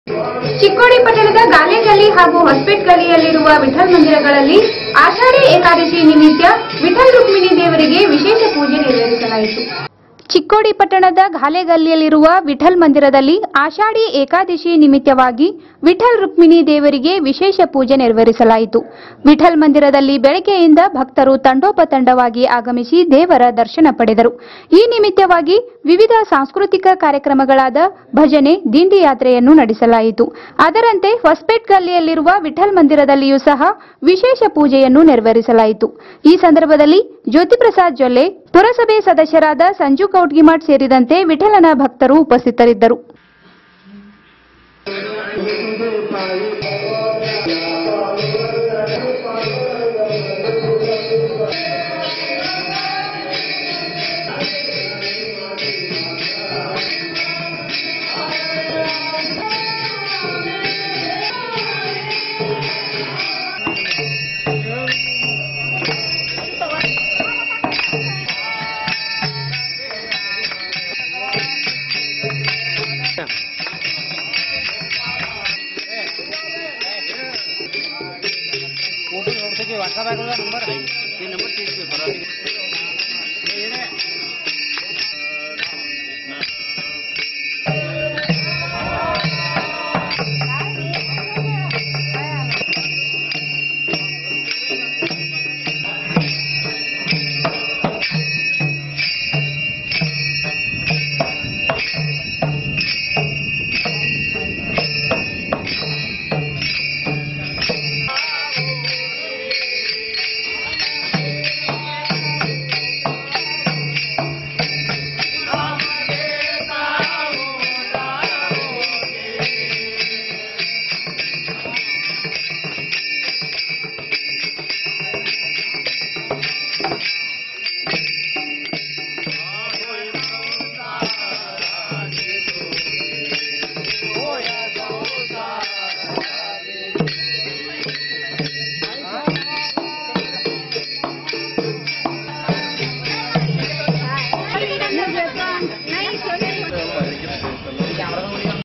ಚಿಕ್ಕೋಡಿ ಪಟ್ಟಣದ ಗಾಲೆಗಲ್ಲಿ ಹಾಗೂ ಹೊಸಪೇಟ್ ಗಲ್ಲಿಯಲ್ಲಿರುವ ವಿಠಲ್ ಮಂದಿರಗಳಲ್ಲಿ ಆಷಾಢಿ ಏಕಾದಶಿ ನಿಮಿತ್ತ ವಿಠಲ್ ರುಕ್ಮಿಣಿ ದೇವರಿಗೆ ವಿಶೇಷ ಪೂಜೆ ನೆರವೇರಿಸಲಾಯಿತು ಚಿಕ್ಕೋಡಿ ಪಟ್ಟಣದ ಘಾಲೆಗಲ್ಲಿಯಲ್ಲಿರುವ ವಿಠಲ್ ಮಂದಿರದಲ್ಲಿ ಆಷಾಢಿ ಏಕಾದಶಿ ನಿಮಿತ್ತವಾಗಿ ವಿಠಲ್ ರುಕ್ಮಿಣಿ ದೇವರಿಗೆ ವಿಶೇಷ ಪೂಜೆ ನೆರವೇರಿಸಲಾಯಿತು ವಿಠಲ್ ಮಂದಿರದಲ್ಲಿ ಬೆಳಗ್ಗೆಯಿಂದ ಭಕ್ತರು ತಂಡೋಪತಂಡವಾಗಿ ಆಗಮಿಸಿ ದೇವರ ದರ್ಶನ ಪಡೆದರು ಈ ನಿಮಿತ್ತವಾಗಿ ವಿವಿಧ ಸಾಂಸ್ಕೃತಿಕ ಕಾರ್ಯಕ್ರಮಗಳಾದ ಭಜನೆ ದಿಂಡಿ ಯಾತ್ರೆಯನ್ನು ನಡೆಸಲಾಯಿತು ಅದರಂತೆ ಹೊಸಪೇಟ್ ಗಲ್ಲಿಯಲ್ಲಿರುವ ವಿಠಲ್ ಮಂದಿರದಲ್ಲಿಯೂ ಸಹ ವಿಶೇಷ ಪೂಜೆಯನ್ನು ನೆರವೇರಿಸಲಾಯಿತು ಈ ಸಂದರ್ಭದಲ್ಲಿ ಜ್ಯೋತಿಪ್ರಸಾದ್ ಜೊಲ್ಲೆ ಪುರಸಭೆ ಸದಸ್ಯರಾದ ಸಂಜು ಕೌಟ್ಗಿಮಾಟ್ ಸೇರಿದಂತೆ ವಿಠಲನ ಭಕ್ತರು ಉಪಸ್ಥಿತರಿದ್ದರು फोटो छोड़ते कि व्हाट्सएप आहे का नंबर ते नंबर चेंज कर बरं हे रे